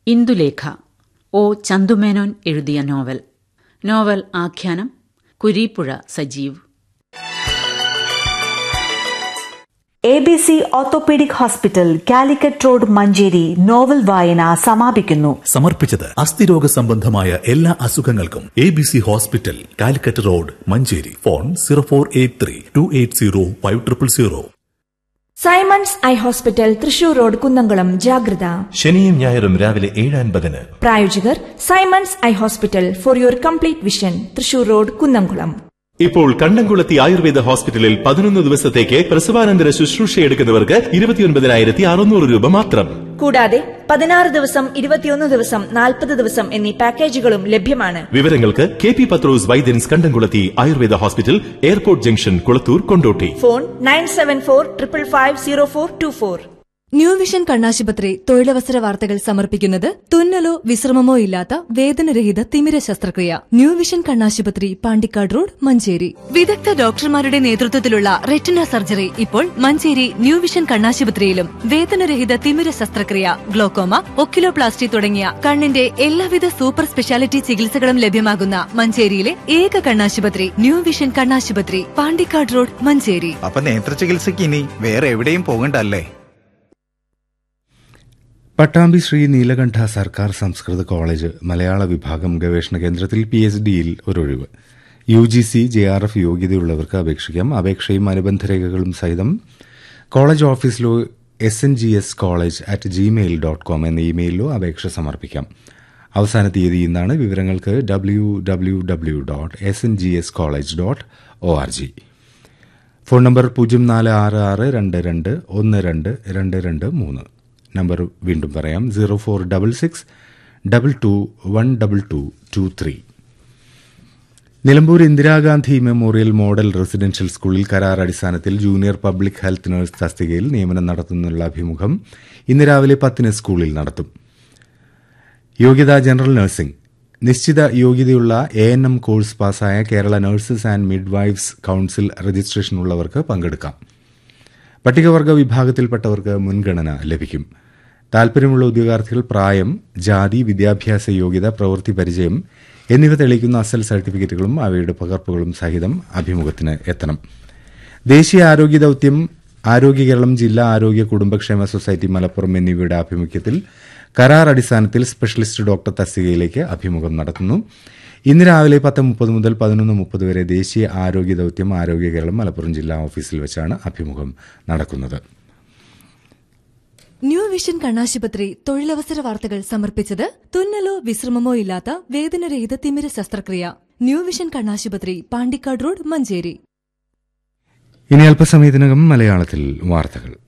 Indulekha O Chandu Menon എഴുതിയ novel novel ആഖ്യാനം Kureeppuzha Sajeev A B C orthopaedic hospital Calicut road Manjeri novel വായന സമാപിക്കുന്നു സമർപ്പിച്ചത് അസ്ഥിരോഗ സംബന്ധമായ എല്ലാ അസുഖങ്ങൾക്കും A B C hospital Calicut road Manjeri phone zero four eight three two eight zero five triple zero Simons I hospital Thrissur road Kunnamkulam ജാഗ്രത ശനിയും ഞായറും രാവിലെ ഏഴ് അൻപതിന് പ്രായോജകർ Simons I hospital for your complete vision Thrissur road Kunnamkulam ഇപ്പോൾ കണ്ടംകുളത്തി ആയുർവേദ ഹോസ്പിറ്റലിൽ പതിനൊന്ന് ദിവസത്തേക്ക് പ്രസവാനന്തര ശുശ്രൂഷ എടുക്കുന്നവർക്ക് ഇരുപത്തിയൊൻപതിനായിരത്തി അറുന്നൂറ് രൂപ മാത്രം കൂടാതെ പതിനാറ് ദിവസം ഇരുപത്തിയൊന്ന് ദിവസം നാൽപ്പത് ദിവസം എന്നീ പാക്കേജുകളും ലഭ്യമാണ് വിവരങ്ങൾക്ക് K P Pathrose Vaidyans Kandamkulathy Ayurveda hospital airport junction Kulathur Kondotty phone nine seven four triple five zero four two four new vision കണ്ണാശുപത്രി തൊഴിലവസര വാർത്തകൾ സമർപ്പിക്കുന്നത് തുന്നലോ വിശ്രമമോ ഇല്ലാത്ത വേദനരഹിത തിമിര ശസ്ത്രക്രിയ ന്യൂ വിഷൻ കണ്ണാശുപത്രി പാണ്ടിക്കാട് റോഡ് മഞ്ചേരി വിദഗ്ധ ഡോക്ടർമാരുടെ നേതൃത്വത്തിലുള്ള റെറ്റിന സർജറി ഇപ്പോൾ മഞ്ചേരി ന്യൂ വിഷൻ കണ്ണാശുപത്രിയിലും വേദനരഹിത തിമിര ശസ്ത്രക്രിയ ഗ്ലോക്കോമ ഒക്കിലോപ്ലാസ്റ്റി തുടങ്ങിയ കണ്ണിന്റെ എല്ലാവിധ സൂപ്പർ സ്പെഷ്യാലിറ്റി ചികിത്സകളും ലഭ്യമാകുന്ന മഞ്ചേരിയിലെ ഏക കണ്ണാശുപത്രി ന്യൂ വിഷൻ കണ്ണാശുപത്രി പാണ്ടിക്കാട് റോഡ് മഞ്ചേരി അപ്പൊ നേത്ര ചികിത്സയ്ക്ക് ഇനി വേറെ എവിടെയും പോകണ്ടല്ലേ പട്ടാമ്പി ശ്രീ നീലകണ്ഠ സർക്കാർ സംസ്കൃത കോളേജ് മലയാള വിഭാഗം ഗവേഷണ കേന്ദ്രത്തിൽ പി എച്ച് ഡിയിൽ ഒരൊഴിവ് U G C J R F യോഗ്യതയുള്ളവർക്ക് അപേക്ഷിക്കാം അപേക്ഷയും അനുബന്ധ രേഖകളും സഹിതം കോളേജ് ഓഫീസിലോ S N G S college at Gmail dot com എന്ന ഇമെയിലിലോ അപേക്ഷ സമർപ്പിക്കാം അവസാന തീയതി ഇന്നാണ് വിവരങ്ങൾക്ക് W W W dot S N G S college dot O R G phone number പൂജ്യം നാല് ആറ് ആറ് രണ്ട് രണ്ട് ഒന്ന് രണ്ട് രണ്ട് രണ്ട് മൂന്ന് നമ്പർ വീണ്ടും പറയാം zero four double six double two one double two two three Nilambur Indira Gandhi memorial model residential സ്കൂളിൽ കരാർ അടിസ്ഥാനത്തിൽ ജൂനിയർ പബ്ലിക് ഹെൽത്ത് നഴ്സ് തസ്തികയിൽ നിയമനം നടത്തുന്നതിനുള്ള അഭിമുഖം ഇന്ന് രാവിലെ പത്തിന് സ്കൂളിൽ നടത്തും യോഗ്യത ജനറൽ നഴ്സിംഗ് നിശ്ചിത യോഗ്യതയുള്ള എ എൻ എം കോഴ്സ് പാസ്സായ Kerala nurses and midwives council രജിസ്ട്രേഷനുള്ളവർക്ക് പങ്കെടുക്കാം പട്ടികവർഗ വിഭാഗത്തിൽപ്പെട്ടവർക്ക് മുൻഗണന ലഭിക്കും താൽപര്യമുള്ള ഉദ്യോഗാർത്ഥികൾ പ്രായം ജാതി വിദ്യാഭ്യാസ യോഗ്യത പ്രവൃത്തി പരിചയം എന്നിവ തെളിയിക്കുന്ന അസൽ സർട്ടിഫിക്കറ്റുകളും അവയുടെ പകർപ്പുകളും സഹിതം അഭിമുഖത്തിന് എത്തണം ദേശീയ ആരോഗ്യ ദൌത്യം ആരോഗ്യ കേരളം ജില്ലാ ആരോഗ്യ കുടുംബക്ഷേമ സൊസൈറ്റി മലപ്പുറം എന്നിവയുടെ ആഭിമുഖ്യത്തിൽ കരാർ അടിസ്ഥാനത്തിൽ സ്പെഷ്യലിസ്റ്റ് ഡോക്ടർ തസ്തികയിലേക്ക് അഭിമുഖം നടത്തുന്നു ഇന്ന് രാവിലെ പത്ത് മുപ്പത് മുതൽ പതിനൊന്ന് മുപ്പത് വരെ ദേശീയ ആരോഗ്യ ദൌത്യം ആരോഗ്യ കേരളം മലപ്പുറം ജില്ലാ ഓഫീസിൽ വെച്ചാണ് അഭിമുഖം നടക്കുന്നത് ന്യൂ വിഷൻ കണ്ണാശുപത്രി തൊഴിലവസര വാർത്തകൾ സമർപ്പിച്ചത് തുന്നലോ വിശ്രമമോ ഇല്ലാത്ത വേദനരഹിത തിമിര ശസ്ത്രക്രിയ ന്യൂ വിഷൻ കണ്ണാശുപത്രി പാണ്ടിക്കാട് റോഡ് മഞ്ചേരി ഇനി അല്പസമയത്തിനകം മലയാളത്തിൽ വാർത്തകൾ